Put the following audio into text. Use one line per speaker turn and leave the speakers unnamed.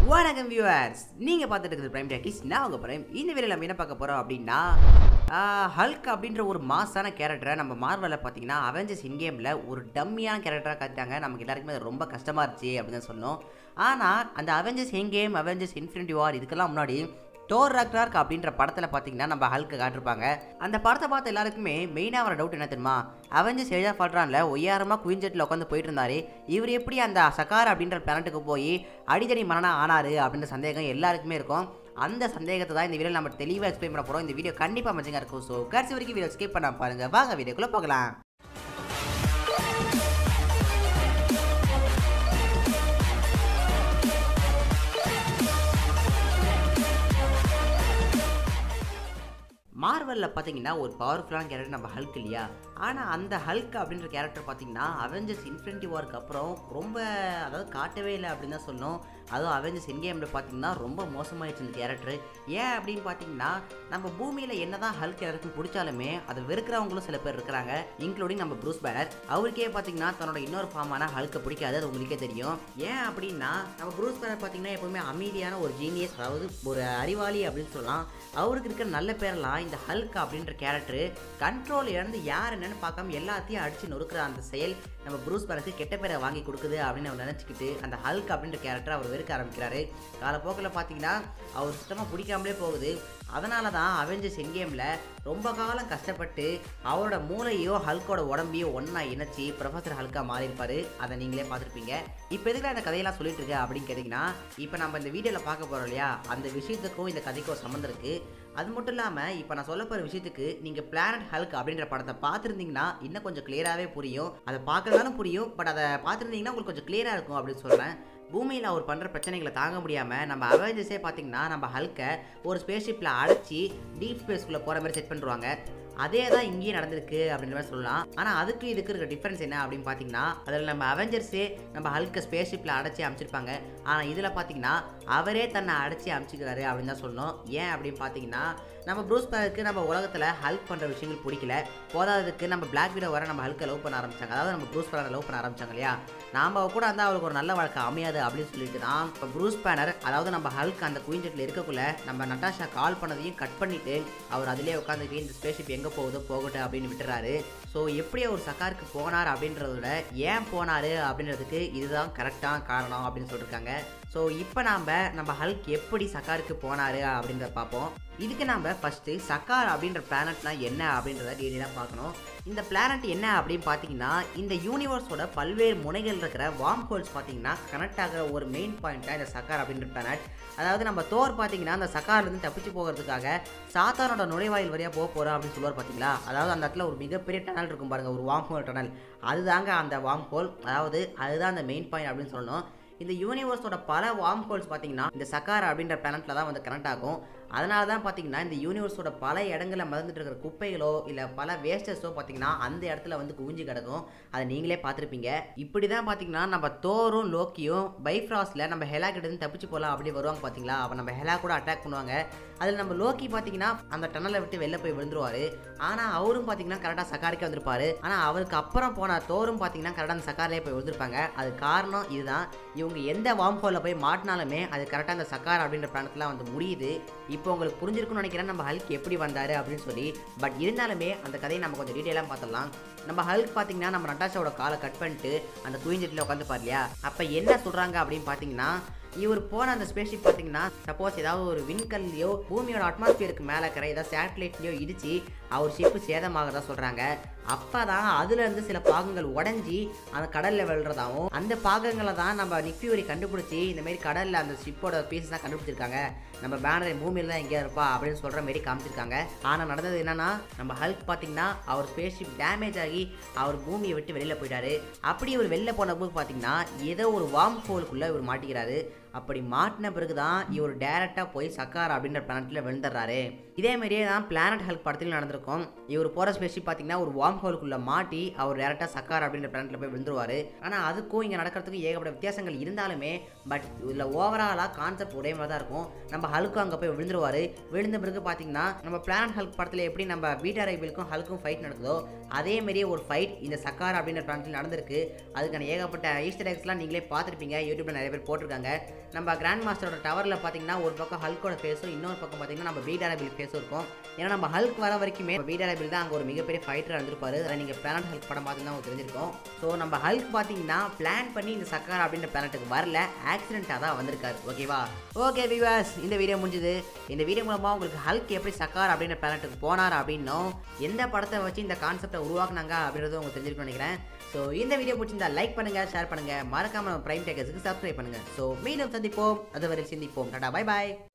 வணக்கம் வியூவர்ஸ் நீங்கள் பார்த்துட்டு இருக்கிறது பிரைம் டேக்கிஸ் நான் உங்கள் பிரைம் இந்த வீடியோவில் நம்ம என்ன பார்க்க போகிறோம் அப்படின்னா ஹல்க் அப்படின்ற ஒரு மாசான கேரக்டரை நம்ம மார்வலில் பார்த்தீங்கன்னா அவெஞ்சர்ஸ் இன்கேமில் ஒரு டம்மியான கேரக்டராக காத்தாங்க நமக்கு எல்லாருக்குமே அது ரொம்ப கஷ்டமாக இருந்துச்சு அப்படின்னு தான் சொன்னோம் ஆனால் அந்த Avengers Endgame Avengers Infinity War இதுக்கெல்லாம் முன்னாடி டோர் ராக்னார்க் அப்படின்ற படத்தில் பார்த்தீங்கன்னா நம்ம ஹல்க்கு காட்டிருப்பாங்க அந்த படத்தை பார்த்த எல்லாருக்குமே மெயினாக வர டவுட் என்ன தெரியுமா அவெஞ்சர்ஸ் எழுதா ஃபால்ட்ரான்ல ஒய்யாரமாக குயின்ஜெட்டில் உட்காந்து போயிட்டு இருந்தாரு இவர் எப்படி அந்த சகார் அப்படின்ற பிளானட்டுக்கு போய் அடிதடி மரணம் ஆனாரு அப்படின்ற சந்தேகம் எல்லாருக்குமே இருக்கும் அந்த சந்தேகத்தை தான் இந்த வீடியோ நம்ம தெளிவாக எக்ஸ்பிளைன் பண்ண போகிறோம் இந்த வீடியோ கண்டிப்பாக மஞ்சங்க இருக்கும் ஸோ கடைசி வரைக்கும் வீடியோ ஸ்கிப் பண்ண பாருங்க வாங்க வீடியோக்குள்ளே போகலாம் மார்வலில் பார்த்தீங்கன்னா ஒரு பவர்ஃபுல்லான கேரக்டர் நம்ம ஹல்க் இல்லையா ஆனால் அந்த ஹல்க் அப்படின்ற கேரக்டர் பார்த்தீங்கன்னா அவெஞ்சர்ஸ் இன்ஃபினிட்டி வார்க்கு அப்புறம் ரொம்ப அதாவது காட்டவே இல்லை அப்படின்னு தான் சொன்னோம் அதுவும் அவெஞ்சர்ஸ் இன்கேமில் பார்த்தீங்கன்னா ரொம்ப மோசமாயிடுச்சு இந்த கேரக்டர் ஏன் அப்படின்னு பார்த்தீங்கன்னா நம்ம பூமியில் என்ன தான் ஹல்க் கேரக்டர் பிடிச்சாலுமே அதை வெறுக்கிறவங்களும் சில பேர் இருக்கிறாங்க இன்க்ளூடிங் நம்ம ப்ரூஸ் பேனர் அவருக்கே பார்த்தீங்கன்னா தன்னோட இன்னொரு ஃபார்மான ஹல்க்கை பிடிக்காது அது உங்களுக்கே தெரியும் ஏன் அப்படின்னா நம்ம ப்ரூஸ் பேனர் பார்த்தீங்கன்னா எப்பவுமே அமைதியான ஒரு ஜீனியஸ் அதாவது ஒரு அறிவாளி அப்படின்னு சொல்லலாம் அவருக்கு இருக்கிற நல்ல பேரெல்லாம் இந்த ஹல்க் அப்படின்ற கேரக்டர் கண்ட்ரோல் இழந்து யார் என்னன்னு பார்க்காம எல்லாத்தையும் அடிச்சு நொறுக்கிற அந்த செயல் நம்ம ப்ரூஸ் பேனருக்கு கெட்ட பேரை வாங்கி கொடுக்குது அப்படின்னு அவர் நினச்சிக்கிட்டு அந்த ஹல்க் அப்படின்ற கேரக்டர் அவர் வெறுக்க ஆரம்பிக்கிறாரு காலப்போக்கில் பார்த்தீங்கன்னா அவர் சுத்தமாக பிடிக்காமலே போகுது அதனால தான் அவெஞ்சர்ஸ் எங்கேமில் ரொம்ப காலம் கஷ்டப்பட்டு அவரோட மூளையோ ஹல்கோட உடம்பையோ ஒன்றா இணைச்சி ப்ரொஃபஸர் ஹல்காக மாறியிருப்பாரு அதை நீங்களே பார்த்துருப்பீங்க இப்போ எதுக்கு அந்த கதையெல்லாம் சொல்லிட்டு இருக்க அப்படின்னு கேட்டிங்கன்னா இப்போ நம்ம இந்த வீடியோவில் பார்க்க போகிறோம் இல்லையா அந்த விஷயத்துக்கும் இந்த கதைக்கும் ஒரு சம்மந்தம் இருக்குது அது மட்டும் இல்லாமல் இப்போ நான் சொல்ல போகிற விஷயத்துக்கு நீங்கள் பிளானட் ஹல்க் அப்படின்ற படத்தை பார்த்துருந்தீங்கன்னா இன்னும் கொஞ்சம் கிளியராகவே புரியும் அதை பார்க்கறதாலும் புரியும் பட் அதை பார்த்துருந்தீங்கன்னா உங்களுக்கு கொஞ்சம் கிளியராக இருக்கும் அப்படின்னு சொல்கிறேன் பூமியில் அவர் பண்ணுற பிரச்சனைகளை தாங்க முடியாமல் நம்ம அவெஞ்சர்ஸே பார்த்தீங்கன்னா நம்ம ஹல்கை ஒரு ஸ்பேஸ்ஷிப்பில் அடைச்சி டீப் ஸ்பேஸ்க்குள்ளே போகிற மாதிரி செட் பண்ணுறாங்க அதே தான் இங்கேயும் நடந்திருக்கு அப்படின்ற மாதிரி சொல்லலாம் ஆனால் அதுக்கு இதுக்கு இருக்கிற டிஃப்ரென்ஸ் என்ன அப்படின்னு பார்த்தீங்கன்னா அதில் நம்ம அவெஞ்சர்ஸே நம்ம ஹல்கை ஸ்பேஸ்ஷிப்பில் அடைச்சி அமைச்சிருப்பாங்க ஆனால் இதில் பார்த்தீங்கன்னா அவரே தன்னை அடைச்சி அமைச்சிக்கிறாரு அப்படின்னு தான் சொல்லணும் ஏன் அப்படின்னு பார்த்தீங்கன்னா நம்ம ப்ரூஸ் பேருக்கு நம்ம உலகத்தில் ஹெல்ப் பண்ணுற விஷயங்கள் பிடிக்கல போதாததுக்கு நம்ம பிளாக் வீடோ வர நம்ம ஹல்கை லவ் பண்ண ஆரம்பிச்சாங்க அதாவது நம்ம ப்ரூஸ் பேனரை லவ் பண்ண ஆரம்பிச்சாங்க இல்லையா நாம் அவ கூட இருந்தால் அவளுக்கு ஒரு நல்ல வாழ்க்கை அமையாது அப்படின்னு சொல்லிட்டு தான் இப்போ ப்ரூஸ் பேனர் அதாவது நம்ம ஹல்க் அந்த குயின்ஜெட்டில் இருக்கக்குள்ள நம்ம நட்டாஷா கால் பண்ணதையும் கட் பண்ணிட்டு அவர் அதிலே உட்காந்துட்டு இந்த ஸ்பேஸ்ஷிப் எங்கே போகுதோ போகட்டும் அப்படின்னு விட்டுறாரு ஸோ எப்படி அவர் சக்காருக்கு போனார் அப்படின்றத விட ஏன் போனார் அப்படின்றதுக்கு இதுதான் கரெக்டான காரணம் அப்படின்னு சொல்லியிருக்காங்க ஸோ இப்போ நாம் நம்ம ஹல்க் எப்படி சக்காருக்கு போனார் அப்படின்றத பார்ப்போம் இதுக்கு நாம் ஃபஸ்ட்டு சக்கார் அப்படின்ற பிளானட்னா என்ன அப்படின்றத டீட்டெயிலாக பார்க்கணும் இந்த பிளானட் என்ன அப்படின்னு பார்த்தீங்கன்னா இந்த யூனிவர்ஸோட பல்வேறு முனைகள் இருக்கிற வார்ம் ஹோல்ஸ் பார்த்தீங்கன்னா கனெக்ட் ஆகிற ஒரு மெயின் பாயிண்ட் தான் இந்த சக்கார் அப்படின்ற பிளானட் அதாவது நம்ம தோர் பார்த்தீங்கன்னா அந்த சக்கார்லேருந்து தப்பிச்சு போகிறதுக்காக சாத்தானோட நுழைவாயில் வழியாக போக போகிறோம் அப்படின்னு சொல்லுவார் பார்த்தீங்களா அதாவது அந்த இடத்துல ஒரு மிகப்பெரிய டனல் இருக்கும் பாருங்கள் ஒரு வார்ம் ஹோல் டனல் அதுதாங்க அந்த வார்ம் ஹோல் அதாவது அதுதான் அந்த மெயின் பாயிண்ட் அப்படின்னு சொல்லணும் இந்த யூனிவர்ஸோட பல வார்ம் ஹோல்ஸ் பார்த்தீங்கன்னா இந்த சக்கார் அப்படின்ற பிளானட்டில் தான் வந்து கனெக்ட் ஆகும் அதனால தான் பார்த்தீங்கன்னா இந்த யூனிவர்ஸோட பல இடங்களில் மறந்துட்டு இருக்கிற குப்பைகளோ இல்லை பல வேஸ்டஸோ பார்த்தீங்கன்னா அந்த இடத்துல வந்து குவிஞ்சு கிடக்கும் அதை நீங்களே பார்த்துருப்பீங்க இப்படி தான் பார்த்தீங்கன்னா நம்ம தோரும் லோக்கியும் பைஃப்ராஸில் நம்ம ஹெலா கிட்ட தப்பிச்சு போகலாம் அப்படி வருவாங்க பார்த்தீங்களா அவன் நம்ம ஹெலா கூட அட்டாக் பண்ணுவாங்க அதில் நம்ம லோக்கி பார்த்தீங்கன்னா அந்த டனலை விட்டு வெளில போய் விழுந்துருவாரு ஆனால் அவரும் பார்த்தீங்கன்னா கரெக்டாக சக்காருக்கே வந்திருப்பாரு ஆனால் அவருக்கு அப்புறம் போன தோரும் பார்த்தீங்கன்னா கரெக்டாக அந்த சக்காரிலே போய் விழுந்திருப்பாங்க அது காரணம் இதுதான் இவங்க எந்த வார்ம் ஹோலில் போய் மாட்டினாலுமே அது கரெக்டாக அந்த சக்கார் அப்படின்ற பிளானத்தில் வந்து முடியுது இப்போ உங்களுக்கு புரிஞ்சிருக்கும்னு நினைக்கிறேன் நம்ம ஹல்க் எப்படி வந்தார் அப்படின்னு சொல்லி பட் இருந்தாலுமே அந்த கதையை நம்ம கொஞ்சம் டீட்டெயிலாக பார்த்துடலாம் நம்ம ஹல்க் பார்த்தீங்கன்னா நம்ம நட்டாஷாவோட காலை கட் பண்ணிட்டு அந்த குயின்ஜெட்டில் உட்காந்துப்பார் இல்லையா அப்போ என்ன சொல்கிறாங்க அப்படின்னு பார்த்தீங்கன்னா இவர் போன அந்த ஸ்பேஸ்ஷிப் பார்த்தீங்கன்னா சப்போஸ் ஏதாவது ஒரு விண்கல்லையோ பூமியோட அட்மாஸ்பியருக்கு மேலே இருக்கிற ஏதாவது சேட்டலைட்லையோ இடிச்சு அவர் ஷிப்பு சேதமாகறதா சொல்கிறாங்க அப்போ தான் அதுலேருந்து சில பாகங்கள் உடஞ்சி அந்த கடலில் விழுறதாகவும் அந்த பாகங்களை தான் நம்ம நிக்யூரி கண்டுபிடிச்சி இந்த மாதிரி கடலில் அந்த ஷிப்போட பீசஸ் தான் கண்டுபிடிச்சிருக்காங்க நம்ம பேனர் பூமியில் தான் எங்கேயா இருப்பா அப்படின்னு சொல்கிற மாதிரி காமிச்சிருக்காங்க ஆனால் நடந்தது என்னன்னா நம்ம ஹல்க் பார்த்தீங்கன்னா அவர் ஸ்பேஸ்ஷிப் டேமேஜ் ஆகி அவர் பூமியை விட்டு வெளியில் போயிட்டாரு அப்படி இவர் வெளில போன போது பார்த்தீங்கன்னா ஏதோ ஒரு வார்ம் ஹோலுக்குள்ளே இவர் மாட்டிக்கிறாரு அப்படி மாட்டின பிறகு தான் இவர் டேரெக்டாக போய் சக்கார் அப்படின்ற பிளானட்டில் விழுந்துடுறாரு இதே மாதிரியே தான் பிளானட் ஹெல்ப் படத்தில் நடந்திருக்கும் இவர் போகிற ஸ்பேஸ்ஷிப் பார்த்தீங்கன்னா ஒரு வார்ம் ஹோலுக்குள்ளே மாட்டி அவர் டேரெக்டாக சக்கார் அப்படின்ற பிளானட்டில் போய் விழுந்துருவார் ஆனால் அதுக்கும் இங்கே நடக்கிறதுக்கும் ஏகப்பட்ட வித்தியாசங்கள் இருந்தாலுமே பட் இதில் ஓவராலாக கான்செப்ட் ஒரே மாதிரி தான் இருக்கும் நம்ம ஹல்க்கும் அங்கே போய் விழுந்துருவார் விழுந்த பிறகு பார்த்தீங்கன்னா நம்ம பிளானட் ஹல்க் படத்தில் எப்படி நம்ம பீட்டா ரைபிளுக்கும் ஹல்க்கும் ஃபைட் நடக்குதோ அதே மாதிரியே ஒரு ஃபைட் இந்த சக்கார் அப்படின்ற பிளானட்டில் நடந்திருக்கு அதுக்கான ஏகப்பட்ட ஈஸ்டர் எக்ஸ்லாம் நீங்களே பார்த்துருப்பீங்க யூடியூப்ல நிறைய பேர் போட்டிருக்காங்க நம்ம கிராண்ட் மாஸ்டரோட டவரில் பார்த்தீங்கன்னா ஒரு பக்கம் ஹல்கோட ஃபேஸும் இன்னொரு பக்கம் பார்த்தீங்கன்னா நம்ம பீடாரபிள் ஃபேஸும் இருக்கும் ஏன்னா நம்ம ஹல்க் வர வரைக்குமே பீடாரபிள் தான் அங்கே ஒரு மிகப்பெரிய ஃபைட்டர் இருந்திருப்பாரு அதை நீங்கள் பிளானட் ஹல்க் படம் பார்த்து தான் உங்களுக்கு தெரிஞ்சிருக்கும் ஸோ நம்ம ஹல்க் பார்த்தீங்கன்னா பிளான் பண்ணி இந்த சக்கார் அப்படின்ற பிளானட்டுக்கு வரல ஆக்சிடென்ட்டாக தான் வந்திருக்காரு ஓகேவா ஓகே விவாஸ் இந்த வீடியோ முடிஞ்சுது இந்த வீடியோ மூலமாக உங்களுக்கு ஹல்க் எப்படி சக்கார் அப்படின்ற பிளானட்டுக்கு போனார் அப்படின்னும் எந்த படத்தை வச்சு இந்த கான்செப்டை உருவாக்குனாங்க அப்படின்றது உங்களுக்கு தெரிஞ்சிருக்கும்னு நினைக்கிறேன் ஸோ இந்த வீடியோ பிடிச்சிருந்தா லைக் பண்ணுங்க ஷேர் பண்ணுங்க மறக்காம நம்ம பிரைம் டேக்கர்ஸுக்கு சப்ஸ்கிரைப் பண்ணுங்க ஸோ மீண்டும் சந்திப்போம் அதுவரை சிந்திப்போம் டாடா பை பாய்